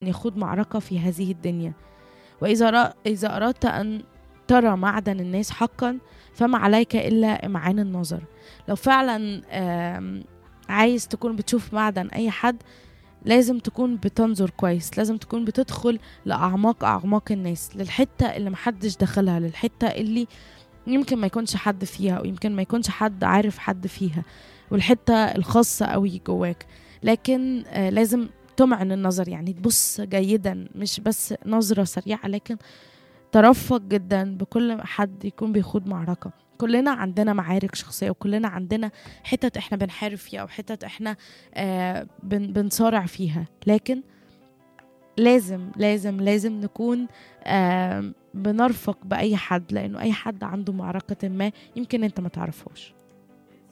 يخوض معركة في هذه الدنيا وإذا رأ... إذا أردت أن ترى معدن الناس حقا فما عليك إلا إمعان النظر لو فعلا آم، عايز تكون بتشوف معدن أي حد لازم تكون بتنظر كويس لازم تكون بتدخل لأعماق أعماق الناس للحتة اللي محدش دخلها للحتة اللي يمكن ما يكونش حد فيها أو يمكن ما يكونش حد عارف حد فيها والحتة الخاصة قوي جواك لكن آه لازم تمعن النظر يعني تبص جيدا مش بس نظرة سريعة لكن ترفق جدا بكل حد يكون بيخوض معركة كلنا عندنا معارك شخصية وكلنا عندنا حتت احنا بنحارب فيها او حتت احنا آه بن بنصارع فيها لكن لازم لازم لازم نكون آه بنرفق بأي حد لأنه أي حد عنده معركة ما يمكن أنت ما تعرفهاش